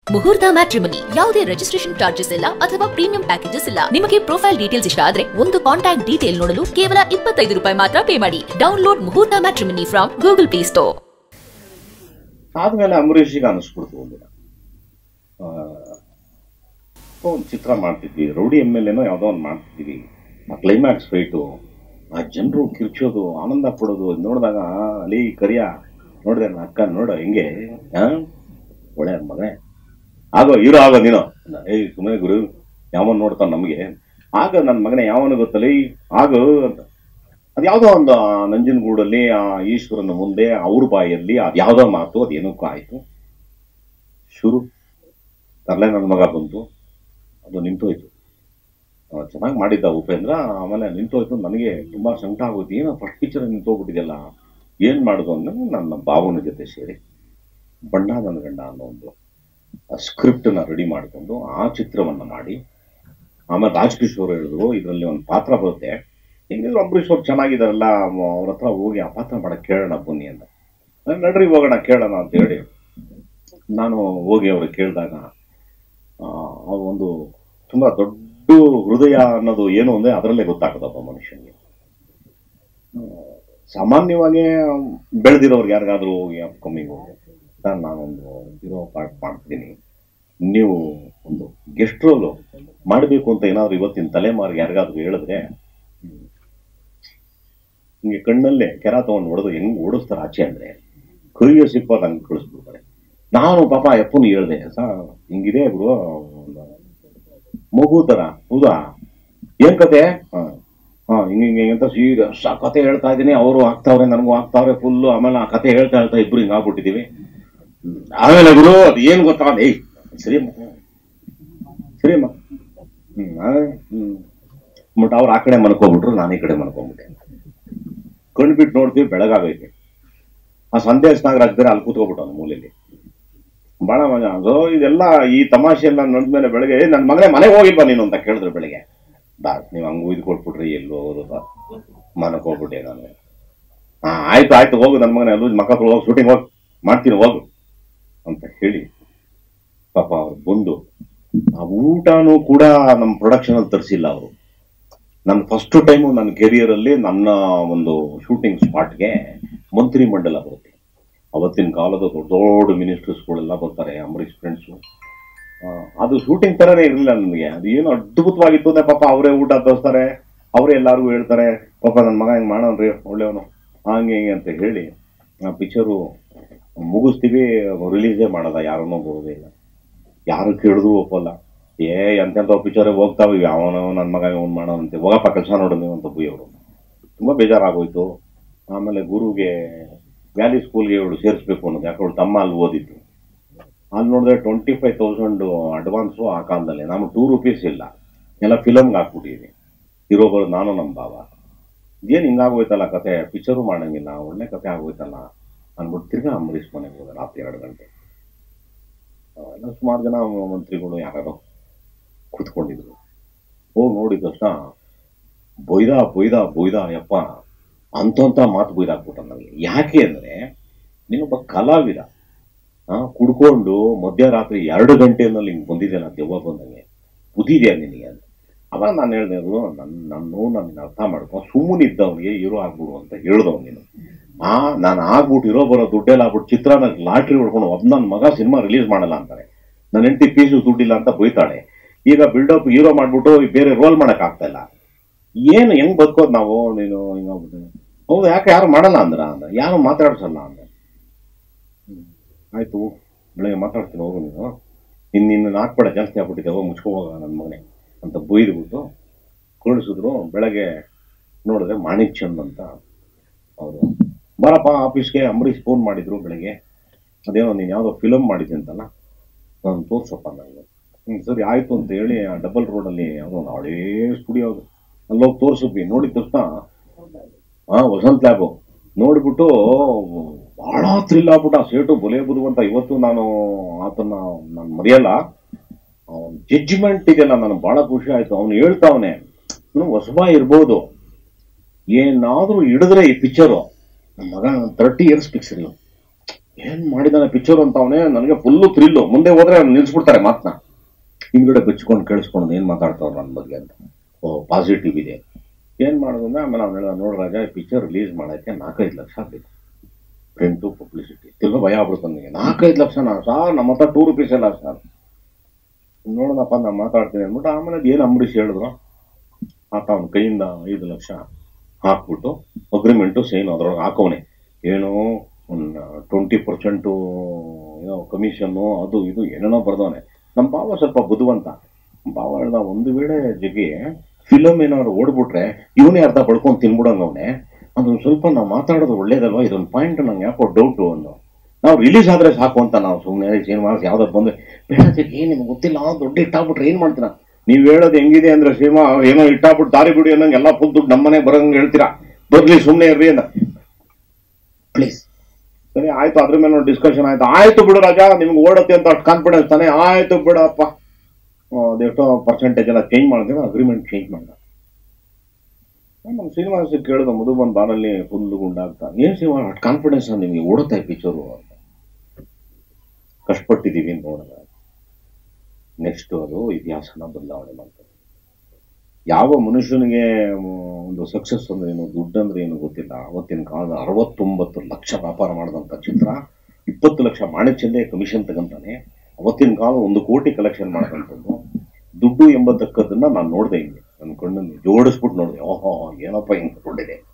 ಮುಹೂರ್ತ ಮ್ಯಾಟ್ರಿಮನಿ ಯಾವುದೇ registration charges ಇಲ್ಲ ಅಥವಾ ಪ್ರೀಮಿಯಂ ಪ್ಯಾಕೇಜಸ್ ಇಲ್ಲ ನಿಮಗೆ ಪ್ರೊಫೈಲ್ ಡೀಟೇಲ್ಸ್ ಇಷ್ಟ ಆದ್ರೆ ಒಂದು ಕಾಂಟ್ಯಾಕ್ಟ್ ಡೀಟೇಲ್ ನೋಡಲು ಕೇವಲ ಇಪ್ಪತ್ತೈದು ರೂಪಾಯಿ ಮಾತ್ರ ಪೇ ಮಾಡಿ download Muhurtha matrimony from Google play store ಆದ್ಮೇಲೆ ಅಂಬರೀಷಿಗೆ ಅನಿಸ್ಬಿಡ್ತು ಒಂದಿನ ಆ, ಒಂದು ಚಿತ್ರ ಮಾಡ್ತಿದ್ವಿ ರೌಡಿ ಎಮ್ ಎಲ್ ಎನೋ ಯಾವುದೋ ಒಂದು ಮಾಡ್ತಿದ್ವಿ ಆ ಕ್ಲೈಮ್ಯಾಕ್ಸ್ ಫೈಟು ಆ ಜನರು ಕಿರ್ಚೋದು ಆನಂದ ಪಡೋದು ಇದ್ ನೋಡಿದಾಗ ಅಲ್ಲಿ ಕರಿಯ ನೋಡಿದೆ ನನ್ನ ಅಕ್ಕ ನೋಡು ಹೆಂಗೆ ಹಾ ಒಳ್ಳೆ ಮಗನೇ ಆಗೋ ಹೀರೋ ಆಗೋ ನೀನು ಏಯ್ ಸುಮ್ಮನೆ ಗುರು ಯಾವನ್ ನೋಡ್ತಾನ ನಮಗೆ ಆಗ ನನ್ನ ಮಗನೇ ಯಾವನು ಗೊತ್ತಲ್ಲ ಈ ಆಗೋ ಅಂತ ಅದ್ಯಾವುದೋ ಒಂದು ಆ ನಂಜನಗೂಡಲ್ಲಿ ಆ ಈಶ್ವರನ ಮುಂದೆ ಅವ್ರ ಬಾಯಲ್ಲಿ ಅದ್ಯಾವುದೋ ಮಾತು ಅದೇನಕ್ಕೂ ಆಯ್ತು ಶುರು ತರಲೆ ನನ್ನ ಮಗ ಬಂತು ಅದು ನಿಂತೋಯ್ತು ಚೆನ್ನಾಗಿ ಮಾಡಿದ್ದ ಉಪೇಂದ್ರ ಆಮೇಲೆ ನಿಂತೋಯ್ತು ನನಗೆ ತುಂಬಾ ಸಂಕಟ ಆಗೋಯ್ತು ಏನೋ ಫಸ್ಟ್ ಪಿಕ್ಚರ್ ನಿಂತೋಗ್ಬಿಟ್ಟಿದೆಯಲ್ಲ ಏನ್ ಮಾಡುದು ಅಂದ್ರೆ ನನ್ನ ಭಾವನ ಜೊತೆ ಸೇರಿ ಬಣ್ಣ ನನ್ನ ಗಂಡ ಅನ್ನೋ ಒಂದು ಸ್ಕ್ರಿಪ್ಟ್ ನ ರೆಡಿ ಮಾಡಿಕೊಂಡು ಆ ಚಿತ್ರವನ್ನ ಮಾಡಿ ಆಮೇಲೆ ರಾಜ್ ಕಿಶೋರ್ ಹೇಳಿದ್ರು ಇದರಲ್ಲಿ ಒಂದು ಪಾತ್ರ ಬರುತ್ತೆ ಹಿಂಗಿದ್ರು ಅಂಬರೀಷ್ ಅವ್ರು ಚೆನ್ನಾಗಿದಾರಲ್ಲ ಅವ್ರ ಹತ್ರ ಹೋಗಿ ಆ ಪಾತ್ರ ಮಾಡಕ್ ಕೇಳೋಣ ಬನ್ನಿ ಅಂತ ನಾನ್ ನಡ್ರಿ ಹೋಗೋಣ ಕೇಳೋಣ ಅಂತ ಹೇಳಿ ನಾನು ಹೋಗಿ ಅವ್ರಿಗೆ ಕೇಳಿದಾಗ ಅವ್ರು ಒಂದು ತುಂಬಾ ದೊಡ್ಡ ಹೃದಯ ಅನ್ನೋದು ಏನು ಅಂದ್ರೆ ಅದರಲ್ಲೇ ಗೊತ್ತಾಗ್ತದಪ್ಪ ಮನುಷ್ಯನಿಗೆ ಆ, ಸಾಮಾನ್ಯವಾಗಿ ಬೆಳೆದಿರೋರ್ಗೆ ಯಾರಿಗಾದ್ರೂ ಹೋಗಿ ಅಪ್ಕಮಿಂಗ್ ಹೋಗಿ ಸರ್ ನಾನೊಂದು ಹೀರೋ ಪಾರ್ಟ್ ಮಾಡ್ತೀನಿ ನೀವು ಒಂದು ಗೆಸ್ಟ್ ರೋಲು ಮಾಡಬೇಕು ಅಂತ ಏನಾದ್ರು ಇವತ್ತಿನ ತಲೆಮಾರಿಗೆ ಯಾರಿಗಾದ್ರೂ ಹೇಳಿದ್ರೆ ಹ್ಮ್, ಹಿಂಗೆ ಕಣ್ಣಲ್ಲೇ ಕೆರ ತಗೊಂಡು ಹೊಡೆದು ಹೆಂಗ್ ಓಡಿಸ್ತಾರೆ ಆಚೆ ಅಂದ್ರೆ ಕೈಯ ಸಿಪ್ಪ ಹಂಗೆ ಕಳಿಸ್ಬಿಡ್ತಾರೆ ನಾನು ಪಾಪ ಅಪ್ಪನು ಹೇಳ್ದೆ ಸರ್ ಹಿಂಗಿದೆ ಗುರು ಒಂದು ಮಗು ತರ ಹೌದಾ ಏನ್ ಕತೆ ಹಾ ಹಾ ಹಿಂಗ ಹಿಂಗೆ ಅಂತ ಸೀದಾ ಸ ಕತೆ ಹೇಳ್ತಾ ಇದ್ದೀನಿ ಅವರು ಆಗ್ತಾವ್ರೆ ನನಗೂ ಆಗ್ತಾವ್ರೆ ಫುಲ್ಲು ಆಮೇಲೆ ಆ ಕತೆ ಹೇಳ್ತಾ ಹೇಳ್ತಾ ಇಬ್ರು ಹಿಂಗ್ ಆಗ್ಬಿಟ್ಟಿದೀವಿ ಹ್ಮ್. ಆಮೇಲೆ ಗುರು ಅದು ಏನ್ ಗೊತ್ತಾ ಏಯ್ ಸರಿ ಅಮ್ಮ ಸರಿ ಅಮ್ಮ ಹ್ಮ್ ಆಮೇಲೆ, ಹ್ಮ್ ಬಟ್ ಅವ್ರು ಆ ಕಡೆ ಮನ್ಕೋಬಿಟ್ರು ನಾನು ಈ ಕಡೆ ಮನ್ಕೊಂಡ್ಬಿಟ್ಟೆ ಕಣ್ ಬಿಟ್ಟು ನೋಡ್ತೀವಿ ಬೆಳಗಾಗೈತೆ ಆ ಸಂದೇಶ್ ನಾಗರಾಜ್ ಬೇರೆ ಅಲ್ಲಿ ಕೂತ್ಕೊಬಿಟ್ಟು ಅವ್ನು ಮೂಲೆಯಲ್ಲಿ ಬಹಳ ಮಜಾ ಅದು ಇದೆಲ್ಲ ಈ ತಮಾಷೆ ಎಲ್ಲ ನಡೆದ್ಮೇಲೆ ಬೆಳಗ್ಗೆ ನನ್ನ ಮಗನೇ ಮನೆಗೆ ಹೋಗಿಲ್ವಾ ನೀನು ಅಂತ ಕೇಳಿದ್ರು ಬೆಳಗ್ಗೆ ಬಾ ನೀವು ಹಂಗೆ ಉಯ್ದು ಕೊಟ್ಬಿಟ್ರಿ ಎಲ್ಲಿ ಹೋಗೋದು ಬಾ ಮನಕ್ಕೆ ಹೋಗ್ಬಿಟ್ಟೆ ನಾನು ಹಾ ಆಯ್ತು ಆಯ್ತು ಹೋಗು ನನ್ನ ಮಗನೇ ಅಲ್ಲೂ ಮಕ್ಕ ಹೋಗಿ ಶೂಟಿಂಗ್ ಹೋಗಿ ಮಾಡ್ತೀನಿ ಹೋಗು ಅಂತ ಹೇಳಿ ಪಾಪ ಅವ್ರು ಬಂದು ಆ ಊಟನೂ ಕೂಡ ನಮ್ಮ ಪ್ರೊಡಕ್ಷನ್ ಅಲ್ಲಿ ತರಿಸಿಲ್ಲ ಅವರು ನನ್ನ ಫಸ್ಟ್ ಟೈಮು ನನ್ನ ಕೆರಿಯರ್ ಅಲ್ಲಿ ನನ್ನ ಒಂದು ಶೂಟಿಂಗ್ ಸ್ಪಾಟ್ಗೆ ಮಂತ್ರಿ ಮಂಡಲ ಬರುತ್ತೆ ಅವತ್ತಿನ ಕಾಲದ ದೊಡ್ಡ ದೊಡ್ಡ ಮಿನಿಸ್ಟರ್ಸ್ಗಳೆಲ್ಲ ಬರ್ತಾರೆ ಅಂಬರೀಷ್ ಫ್ರೆಂಡ್ಸು ಅದು ಶೂಟಿಂಗ್ ತರನೇ ಇರಲಿಲ್ಲ ನನಗೆ ಅದು ಏನು ಅದ್ಭುತವಾಗಿತ್ತು ಅಂದ್ರೆ ಪಾಪ ಅವರೇ ಊಟ ತರಿಸ್ತಾರೆ ಅವರೇ ಎಲ್ಲರಿಗೂ ಹೇಳ್ತಾರೆ ಪಾಪ ನನ್ನ ಮಗ ಹಿಂಗೆ ಮಾಡೋನ್ರಿ ಒಳ್ಳೆಯವನು ಹಂಗೆ ಹಿಂಗೆ ಅಂತ ಹೇಳಿ ಆ ಪಿಕ್ಚರು ಮುಗಿಸ್ತೀವಿ ರಿಲೀಸೇ ಮಾಡೋದ ಯಾರನ್ನೂ ಬರೋದೇ ಇಲ್ಲ ಯಾರು ಕೇಳಿದ್ರು ಒಪ್ಪಲ್ಲ ಏ ಎಂತೆಂಥ ಪಿಕ್ಚರ್ ಹೋಗ್ತಾವ ಅವನು ನನ್ನ ಮಗ ಇವನು ಮಾಡೋನಂತೆ ಹೋಗಪ್ಪ ಕೆಲಸ ನೋಡು ನೀವು ಅಂತ ಬುಯ್ಯವರು ತುಂಬ ಬೇಜಾರಾಗೋಯ್ತು ಆಮೇಲೆ ಗುರುಗೆ ವ್ಯಾಲಿ ಸ್ಕೂಲ್ಗೆ ಇವಳು ಸೇರಿಸ್ಬೇಕು ಅನ್ನೋದು ಯಾಕೆ ಅವಳು ತಮ್ಮ ಅಲ್ಲಿ ಓದಿದ್ದು ಅಲ್ಲಿ ನೋಡಿದ್ರೆ ಟ್ವೆಂಟಿ ಫೈವ್ ತೌಸಂಡ್ ಅಡ್ವಾನ್ಸು ಆ ಕಾಲದಲ್ಲಿ ನಮ್ಗೆ ಟೂ ರುಪೀಸ್ ಇಲ್ಲ ಎಲ್ಲ ಫಿಲಮ್ಗೆ ಹಾಕ್ಬಿಟ್ಟಿದ್ವಿ ಹೀರೋ ಬರೋದು ನಾನು ನಮ್ಮ ಭಾವ ಏನು ಹಿಂಗಾಗೋಯ್ತಲ್ಲ ಕತೆ ಪಿಕ್ಚರು ಮಾಡಂಗಿಲ್ಲ ಒಳ್ಳೆ ಕತೆ ಆಗೋಯ್ತಲ್ಲ ಅಂದ್ಬಿಟ್ಟು ತಿರ್ಗಾ ಅಂಬರೀಷ್ ಮನೆಗೆ ಹೋದ ರಾತ್ರಿ ಎರಡು ಗಂಟೆ ಎಲ್ಲ ಸುಮಾರು ಜನ ಮಂತ್ರಿಗಳು ಯಾರು ಕೂತ್ಕೊಂಡಿದ್ರು ಹೋಗಿ ನೋಡಿದ ತಕ್ಷಣ ಬೊಯ್ದ ಬೊಯ್ದ ಬೊಯ್ದ ಯಪ್ಪ ಅಂತಂತ ಮಾತು ಬೊಯ್ದಾಕ್ಬಿಟ್ಟ ನನಗೆ ಯಾಕೆ ಅಂದ್ರೆ ನೀನೊಬ್ಬ ಕಲಾವಿದ ಆ ಕುಡ್ಕೊಂಡು ಮಧ್ಯರಾತ್ರಿ ಎರಡು ಗಂಟೆನಲ್ಲಿ ಹಿಂಗೆ ಬಂದಿದೆಯಲ್ಲ ದೆವ್ವ ಬಂದಂಗೆ ಬುದ್ಧಿದೆಯಾ ನಿನಗೆ ಅಂತ ಅವಾಗ ನಾನು ಹೇಳ್ದೆ ಅದು ನನ್ನ ನನ್ನ ನೋವು ನಾನು ಅರ್ಥ ಮಾಡ್ಕೊ ಸುಮ್ಮನೆ ಇದ್ದವನಿಗೆ ಹೀರೋ ಆಗ್ಬಿಡು ಅಂತ ಹೇಳ್ದವ್ ನೀನು ಆ ನಾನು ಆಗ್ಬಿಟ್ಟು ಇರೋ ಬರೋ ದುಡ್ಡೆಲ್ಲ ಆಗ್ಬಿಟ್ಟು ಚಿತ್ರನ ಲಾಟ್ರಿ ಹೊಡ್ಕೊಂಡು ಒಬ್ಬ ನನ್ನ ಮಗ ಸಿನಿಮಾ ರಿಲೀಸ್ ಮಾಡಲ್ಲ ಅಂತಾರೆ ನನ್ನ ಹೆಂಡತಿ ಪೀಸು ದುಡ್ಡಿಲ್ಲ ಅಂತ ಬೈತಾಳೆ ಈಗ ಬಿಲ್ಡಪ್ ಹೀರೋ ಮಾಡ್ಬಿಟ್ಟು ಬೇರೆ ರೋಲ್ ಮಾಡಕ್ ಆಗ್ತಾ ಇಲ್ಲ ಏನು ಹೆಂಗ್ ಬದುಕೋದು ನಾವು ನೀನು ಹಿಂಗಾಗ್ಬಿಟ್ಟು ಹೌದು ಯಾಕೆ ಯಾರು ಮಾಡಲ್ಲ ಅಂದ್ರ ಅಂದ ಯಾರು ಮಾತಾಡ್ಸಲ್ಲ ಅಂದ ಹ್ಮ್. ಆಯ್ತು ಬೆಳಗ್ಗೆ ಮಾತಾಡ್ತೀನಿ ಹೋಗು ನೀನು ಇನ್ನು ನಿನ್ನ ನಾಲ್ಕು ಜಾಸ್ತಿ ಆಗ್ಬಿಟ್ಟಿದೆ ಹೋಗಿ ಮುಚ್ಕೊ ಹೋಗ ನನ್ನ ಮಗನೇ ಅಂತ ಬೈದ್ಬಿಟ್ಟು ಕಳಿಸಿದ್ರು ಬೆಳಗ್ಗೆ ನೋಡಿದ್ರೆ ಮಾಣಿಕ್ ಚಂದ್ ಅಂತ ಅವರು ಬರಪ್ಪ ಆಫೀಸ್ಗೆ ಅಂಬರೀಷ್ ಫೋನ್ ಮಾಡಿದ್ರು ಬೆಳಗ್ಗೆ ಅದೇನೋ ನೀನು ಯಾವುದೋ ಫಿಲಮ್ ಮಾಡಿದ್ದೆ ಅಂತಲ್ಲ ನಾನು ತೋರ್ಸಪ್ಪ ನನಗೆ ಹ್ಞೂ ಸರಿ ಆಯಿತು ಅಂತ ಹೇಳಿ ಆ ಡಬಲ್ ರೋಡಲ್ಲಿ ಯಾವುದೋ ಒಂದು ಹಳೇ ಸ್ಟುಡಿಯೋ ಅದು ಅಲ್ಲೋಗಿ ತೋರಿಸಿದ್ವಿ ನೋಡಿದ ತಕ್ಷಣ ಹಾಂ ವಸಂತ್ ಲ್ಯಾಬು ನೋಡ್ಬಿಟ್ಟು ಬಹಳ ಥ್ರಿಲ್ ಆಗ್ಬಿಟ್ಟು ಆ ಸೇಟು ಬೊಲೆ ಬುದುವಂತ ಇವತ್ತು ನಾನು ಆತನ ನಾನು ಮರೆಯಲ್ಲ ಜಡ್ಜ್ಮೆಂಟ್ ಇದೆಲ್ಲ ನನಗೆ ಬಹಳ ಖುಷಿ ಆಯ್ತು ಅವನು ಹೇಳ್ತಾವನೆ ಅವನು ಹೊಸಬ ಇರ್ಬೋದು ಏನಾದ್ರೂ ಹಿಡಿದ್ರೆ ಈ ಪಿಕ್ಚರು ನಮ್ಮ ಮಗ ತರ್ಟಿ ಇಯರ್ಸ್ ಪಿಕ್ಚರ್ ಏನ್ ಮಾಡಿದಾನೆ ಪಿಕ್ಚರ್ ಅಂತ ಅವನೇ ನನಗೆ ಫುಲ್ಲು ಥ್ರಿಲ್ಲು ಮುಂದೆ ಹೋದ್ರೆ ಅವ್ನು ನಿಲ್ಸ್ಬಿಡ್ತಾರೆ ಮಾತನ್ನ ಹಿಂದ್ಗಡೆ ಬೆಚ್ಕೊಂಡು ಕೇಳಿಸ್ಕೊಂಡು ಏನ್ ಮಾತಾಡ್ತಾವ್ರು ನನ್ನ ಬಗ್ಗೆ ಅಂತ ಓ ಪಾಸಿಟಿವ್ ಇದೆ ಏನ್ ಮಾಡೋದು ಅಂದ್ರೆ ಆಮೇಲೆ ಅವ್ನು ಹೇಳ್ದ ನೋಡ್ ರಾಜ ಪಿಕ್ಚರ್ ರಿಲೀಸ್ ಮಾಡಕ್ಕೆ ನಾಲ್ಕೈದು ಲಕ್ಷ ಬೇಕು ಪ್ರಿಂಟು ಪಬ್ಲಿಸಿಟಿ ತಿರ್ಗ ಭಯ ಆಗ್ಬಿಡ್ತು ನನಗೆ ನಾಲ್ಕೈದು ಲಕ್ಷನಾ ಸಾರ್ ನಮ್ಮ ಹತ್ರ ಟೂ ರುಪೀಸ್ ಎಲ್ಲ ಸರ್ ನೋಡೋಣಪ್ಪ ನಾನು ಮಾತಾಡ್ತೀನಿ ಅಂದ್ಬಿಟ್ಟು ಆಮೇಲೆ ಅದು ಏನು ಅಂಬರೀಷ್ ಹೇಳಿದ್ರು ಆತ ಅವನ ಕೈಯಿಂದ ಐದು ಲಕ್ಷ ಹಾಕ್ಬಿಟ್ಟು ಅಗ್ರಿಮೆಂಟು ಸೈನ್ ಅದ್ರೊಳಗೆ ಹಾಕವನೆ ಏನು ಒಂದು ಟ್ವೆಂಟಿ ಪರ್ಸೆಂಟು ಏನೋ ಕಮಿಷನ್ನು ಅದು ಇದು ಏನೇನೋ ಬರ್ದವನೆ ನಮ್ಮ ಬಾವ ಸ್ವಲ್ಪ ಬುದ್ಧಿವಂತ ನಮ್ ಬಾವ ಹೇಳ್ದ ಒಂದು ವೇಳೆ ಜಗಿ ಫಿಲಮ್ ಏನಾದ್ರು ಓಡ್ಬಿಟ್ರೆ ಇವನೇ ಅರ್ಧ ಬಡ್ಕೊಂಡು ತಿನ್ಬಿಡಂಗ ಅವನೇ ಅದೊಂದು ಸ್ವಲ್ಪ ನಾವು ಮಾತಾಡೋದು ಒಳ್ಳೇದಲ್ವಾ ಇದೊಂದು ಪಾಯಿಂಟ್ ನಂಗೆ ಯಾಕೋ ಡೌಟು ಒಂದು ನಾವು ರಿಲೀಸ್ ಆದ್ರೆ ಸಾಕು ಅಂತ ನಾವು ಸುಮ್ಮನೆ ಸಿನಿಮಾಸ್ ಯಾವ್ದಾದ್ರು ಬಂದ್ರೆ ಬೇಡ ಜಗ್ಗಿ ನಿಮ್ಗೆ ಗೊತ್ತಿಲ್ಲ ದೊಡ್ಡ ಇಟ್ಟಾಗ್ಬಿಟ್ರೆ ಏನ್ ಮಾಡ್ತೀರಾ ನೀವ್ ಹೇಳೋದು ಹೆಂಗಿದೆ ಅಂದ್ರೆ ಸಿನಿಮಾ ಏನೋ ಇಟ್ಟಾಗ್ಬಿಟ್ಟು ದಾರಿ ಬಿಡಿ ಅನ್ನಂಗೆ ಎಲ್ಲ ಫುಲ್ ದುಡ್ಡು ನಮ್ಮನೆ ಬರಂಗ್ ಹೇಳ್ತೀರಾ ಬರ್ಲಿ ಸುಮ್ಮನೆ ಇರ್ರಿ ಅಂತ ಪ್ಲೀಸ್ ಸರಿ ಆಯ್ತು ಅದ್ರ ಮೇಲೆ ಡಿಸ್ಕಷನ್ ಆಯ್ತು ಆಯ್ತು ಬಿಡು ರಾಜಾ ನಿಮ್ಗೆ ಓಡತ್ತೆ ಅಂತ ಅಷ್ಟು ಕಾನ್ಫಿಡೆನ್ಸ್ ತಾನೆ ಆಯ್ತು ಬಿಡಪ್ಪ ಆ, ಅದೆಷ್ಟೋ ಪರ್ಸೆಂಟೇಜ್ ಎಲ್ಲ ಚೇಂಜ್ ಮಾಡಿದ್ರೆ ಅಗ್ರಿಮೆಂಟ್ ಚೇಂಜ್ ಮಾಡ್ದ ನಮ್ಮ ಶ್ರೀನಿವಾಸ ಕೇಳಿದ ಮಧುಬನ್ ಬಾರಲ್ಲಿ ಫುಲ್ ಗುಂಡಾಗ್ತಾ ಏನ್ ಸಿನಿಮಾ ಅಷ್ಟು ಕಾನ್ಫಿಡೆನ್ಸ್ ನಿಮಗೆ ಓಡುತ್ತೆ ಪಿಕ್ಚರು ಅಂತ ಕಷ್ಟಪಟ್ಟಿದ್ದೀವಿ ಅಂತ ನೋಡೋಣ ನೆಕ್ಸ್ಟ್ ಅದು ಇತಿಹಾಸನ ಬದಲಾವಣೆ ಮಾಡ್ತಾರೆ ಯಾವ ಮನುಷ್ಯನಿಗೆ ಮ್, ಒಂದು ಸಕ್ಸಸ್ ಅಂದ್ರೆ ಏನು ದುಡ್ಡು ಅಂದ್ರೆ ಏನು ಗೊತ್ತಿಲ್ಲ ಅವತ್ತಿನ ಕಾಲದ ಅರವತ್ತೊಂಬತ್ತು ಲಕ್ಷ ವ್ಯಾಪಾರ ಮಾಡಿದಂಥ ಚಿತ್ರ ಇಪ್ಪತ್ತು ಲಕ್ಷ ಮಾಣಿಕ್ಯಂದೇ ಕಮಿಷನ್ ತಗೊಂತಾನೆ ಅವತ್ತಿನ ಕಾಲ ಒಂದು ಕೋಟಿ ಕಲೆಕ್ಷನ್ ಮಾಡಿದಂಥದ್ದು ದುಡ್ಡು ಎಂಬತಕ್ಕದನ್ನ ನಾನು ನೋಡಿದೆ ಹಿಂಗೆ ನನ್ನ ಕಣ್ಣನ್ನು ಜೋಡಿಸ್ಬಿಟ್ಟು ನೋಡಿದೆ ಓಹೋ ಏನಪ್ಪ ಹಿಂಗೆ ದುಡ್ಡಿದೆ